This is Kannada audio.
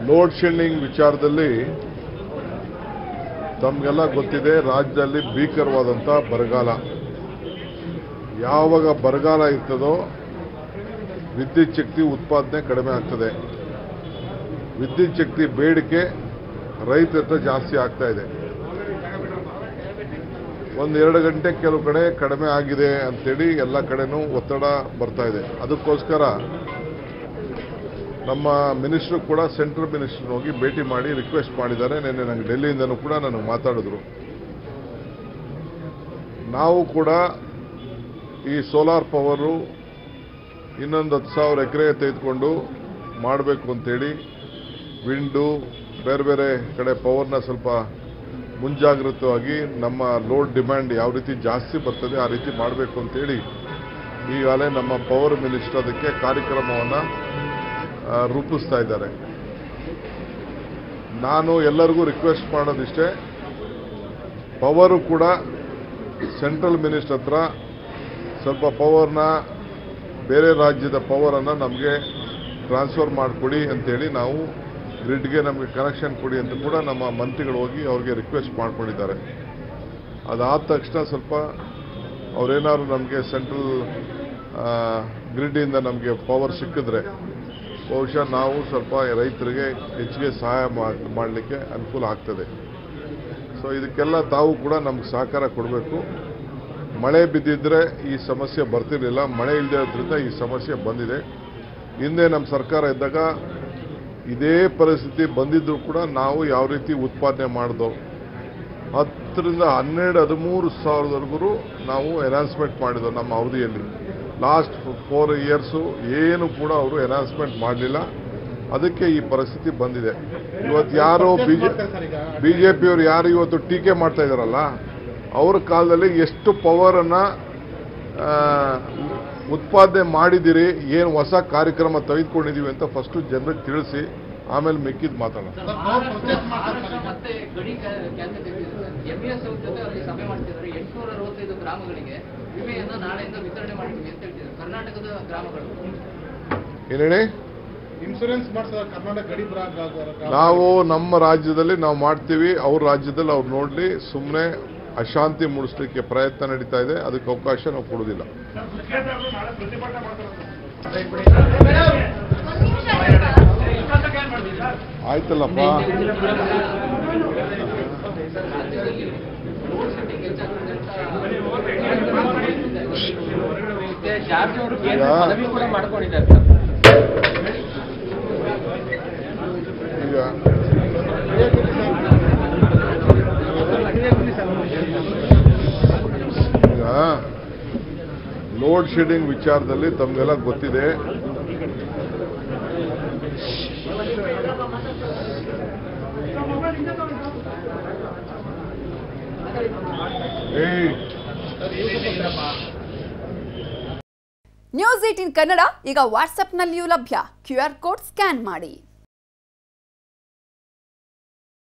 ಲೋಡ್ ಶೆಡ್ಡಿಂಗ್ ವಿಚಾರದಲ್ಲಿ ತಮಗೆಲ್ಲ ಗೊತ್ತಿದೆ ರಾಜ್ಯದಲ್ಲಿ ಭೀಕರವಾದಂಥ ಬರಗಾಲ ಯಾವಾಗ ಬರಗಾಲ ಇರ್ತದೋ ವಿದ್ಯುತ್ ಶಕ್ತಿ ಉತ್ಪಾದನೆ ಕಡಿಮೆ ಆಗ್ತದೆ ವಿದ್ಯುತ್ ಶಕ್ತಿ ಬೇಡಿಕೆ ರೈತರ ಹತ್ರ ಜಾಸ್ತಿ ಆಗ್ತಾ ಇದೆ ಒಂದು ಎರಡು ಗಂಟೆ ಕೆಲವು ಕಡೆ ಕಡಿಮೆ ಆಗಿದೆ ಅಂತೇಳಿ ಎಲ್ಲ ಕಡೆನೂ ಒತ್ತಡ ಬರ್ತಾ ಇದೆ ಅದಕ್ಕೋಸ್ಕರ ನಮ್ಮ ಮಿನಿಸ್ಟ್ರು ಕೂಡ ಸೆಂಟ್ರಲ್ ಮಿನಿಸ್ಟರ್ ಹೋಗಿ ಭೇಟಿ ಮಾಡಿ ರಿಕ್ವೆಸ್ಟ್ ಮಾಡಿದ್ದಾರೆ ನಿನ್ನೆ ನಂಗೆ ಡೆಲ್ಲಿಯಿಂದನೂ ಕೂಡ ನನಗೆ ಮಾತಾಡಿದ್ರು ನಾವು ಕೂಡ ಈ ಸೋಲಾರ್ ಪವರು ಇನ್ನೊಂದು ಹತ್ತು ಸಾವಿರ ಎಕರೆ ತೆಗೆದುಕೊಂಡು ಮಾಡಬೇಕು ಅಂತೇಳಿ ವಿಂಡು ಬೇರೆ ಬೇರೆ ಕಡೆ ಪವರ್ನ ಸ್ವಲ್ಪ ಮುಂಜಾಗ್ರತವಾಗಿ ನಮ್ಮ ಲೋಡ್ ಡಿಮ್ಯಾಂಡ್ ಯಾವ ರೀತಿ ಜಾಸ್ತಿ ಬರ್ತದೆ ಆ ರೀತಿ ಮಾಡಬೇಕು ಅಂತೇಳಿ ಈಗಾಗಲೇ ನಮ್ಮ ಪವರ್ ಮಿನಿಸ್ಟರ್ ಅದಕ್ಕೆ ಕಾರ್ಯಕ್ರಮವನ್ನು ರೂಪಿಸ್ತಾ ಇದ್ದಾರೆ ನಾನು ಎಲ್ಲರಿಗೂ ರಿಕ್ವೆಸ್ಟ್ ಮಾಡೋದಿಷ್ಟೇ ಪವರು ಕೂಡ ಸೆಂಟ್ರಲ್ ಮಿನಿಸ್ಟರ್ ಹತ್ರ ಸ್ವಲ್ಪ ಪವರ್ನ ಬೇರೆ ರಾಜ್ಯದ ಪವರನ್ನು ನಮಗೆ ಟ್ರಾನ್ಸ್ಫರ್ ಮಾಡಿಕೊಡಿ ಅಂತೇಳಿ ನಾವು ಗ್ರಿಡ್ಗೆ ನಮಗೆ ಕನೆಕ್ಷನ್ ಕೊಡಿ ಅಂತ ಕೂಡ ನಮ್ಮ ಮಂತ್ರಿಗಳು ಹೋಗಿ ಅವ್ರಿಗೆ ರಿಕ್ವೆಸ್ಟ್ ಮಾಡ್ಕೊಂಡಿದ್ದಾರೆ ಅದಾದ ತಕ್ಷಣ ಸ್ವಲ್ಪ ಅವರೇನಾದ್ರು ನಮಗೆ ಸೆಂಟ್ರಲ್ ಗ್ರಿಡ್ಡಿಂದ ನಮಗೆ ಪವರ್ ಸಿಕ್ಕಿದ್ರೆ ಬಹುಶಃ ನಾವು ಸ್ವಲ್ಪ ರೈತರಿಗೆ ಹೆಚ್ಚಿಗೆ ಸಹಾಯ ಮಾಡಲಿಕ್ಕೆ ಅನುಕೂಲ ಆಗ್ತದೆ ಸೊ ಇದಕ್ಕೆಲ್ಲ ತಾವು ಕೂಡ ನಮ್ಗೆ ಸಹಕಾರ ಕೊಡಬೇಕು ಮಳೆ ಬಿದ್ದಿದ್ರೆ ಈ ಸಮಸ್ಯೆ ಬರ್ತಿರ್ಲಿಲ್ಲ ಮಳೆ ಇಲ್ಲದೆ ಇರೋದ್ರಿಂದ ಈ ಸಮಸ್ಯೆ ಬಂದಿದೆ ಹಿಂದೆ ನಮ್ಮ ಸರ್ಕಾರ ಇದ್ದಾಗ ಇದೇ ಪರಿಸ್ಥಿತಿ ಬಂದಿದ್ರು ಕೂಡ ನಾವು ಯಾವ ರೀತಿ ಉತ್ಪಾದನೆ ಮಾಡಿದೋ ಹತ್ತರಿಂದ ಹನ್ನೆರಡು ಹದಿಮೂರು ಸಾವಿರದವರೆಗೂ ನಾವು ಎನೌನ್ಸ್ಮೆಂಟ್ ಮಾಡಿದ್ವು ನಮ್ಮ ಅವಧಿಯಲ್ಲಿ ಲಾಸ್ಟ್ ಫೋರ್ ಇಯರ್ಸು ಏನು ಕೂಡ ಅವರು ಎನೌನ್ಸ್ಮೆಂಟ್ ಮಾಡಲಿಲ್ಲ ಅದಕ್ಕೆ ಈ ಪರಿಸ್ಥಿತಿ ಬಂದಿದೆ ಇವತ್ತು ಯಾರು ಬಿಜೆ ಬಿಜೆಪಿಯವರು ಯಾರು ಇವತ್ತು ಟೀಕೆ ಮಾಡ್ತಾ ಇದ್ದಾರಲ್ಲ ಅವ್ರ ಕಾಲದಲ್ಲಿ ಎಷ್ಟು ಪವರನ್ನು ಉತ್ಪಾದನೆ ಮಾಡಿದ್ದೀರಿ ಏನು ಹೊಸ ಕಾರ್ಯಕ್ರಮ ತೆಗೆದುಕೊಂಡಿದ್ದೀವಿ ಅಂತ ಫಸ್ಟು ಜನರಿಗೆ ತಿಳಿಸಿ ಆಮೇಲೆ ಮಿಕ್ಕಿದ್ ಮಾತಾಡೋಣ ಮತ್ತೆ ಗಡಿ ಕ್ಯಾನ್ಸಲ್ ತೆಗೆದಿದೆ ಎಂಇಎಸ್ ಜೊತೆ ಅಲ್ಲಿ ಸಭೆ ಮಾಡ್ತಿದ್ದಾರೆ ಎಂಟುನೂರ ಅರವತ್ತೈದು ಗ್ರಾಮಗಳಿಗೆ ವಿಮೆಯನ್ನ ನಾಳೆಯಿಂದ ವಿತರಣೆ ಮಾಡ್ತೀವಿ ಅಂತ ಹೇಳ್ತಿದ್ದಾರೆ ಕರ್ನಾಟಕದ ಗ್ರಾಮಗಳು ಏನ್ ಹೇಳಿ ಇನ್ಸೂರೆನ್ಸ್ ಮಾಡಿಸಿದ ಕರ್ನಾಟಕ ಗಡಿ ಬ್ರಾ- ಗ್ರಾ- ಗ್ರಾ- ನಾವು ನಮ್ಮ ರಾಜ್ಯದಲ್ಲಿ ನಾವು ಮಾಡ್ತೀವಿ ಅವ್ರ ರಾಜ್ಯದಲ್ಲಿ ಅವ್ರು ನೋಡ್ಲಿ ಸುಮ್ಮನೆ ಅಶಾಂತಿ ಮೂಡಿಸ್ಲಿಕ್ಕೆ ಪ್ರಯತ್ನ ನಡೀತಾ ಇದೆ ಅದಕ್ಕೆ ಅವಕಾಶ ನಾವು ಕೊಡೋದಿಲ್ಲ ಆಯ್ತಲ್ಲಪ್ಪ ರಾಜ್ಯದಲ್ಲಿ ರೋಡ್ ಸೆಟ್ಟಿಂಗ್ ಹೆಚ್ಚಾಗ್ತದೆ ಅಂತ ಜಾರ್ಜ್ ಅವರು ಕೇಂದ್ರ ಈಗ- ಪದವಿ ಕೂಡ ಮಾಡ್ಕೊಂಡಿದ್ದಾರೆ ಸರ್ ಈಗ ಈಗ ಲೋಡ್ ಶೆಡ್ಡಿಂಗ್ ವಿಚಾರದಲ್ಲಿ ತಮಗೆಲ್ಲ ಗೊತ್ತಿದೆ ಏಯ್ ನ್ಯೂಸ್ ಏಟಿನ್ ಕನ್ನಡ ಈಗ ವಾಟ್ಸ್ಆಪ್ನಲ್ಲಿಯೂ ಲಭ್ಯ ಕ್ಯೂ ಆರ್ ಕೋಡ್ ಸ್ಕ್ಯಾನ್ ಮಾಡಿ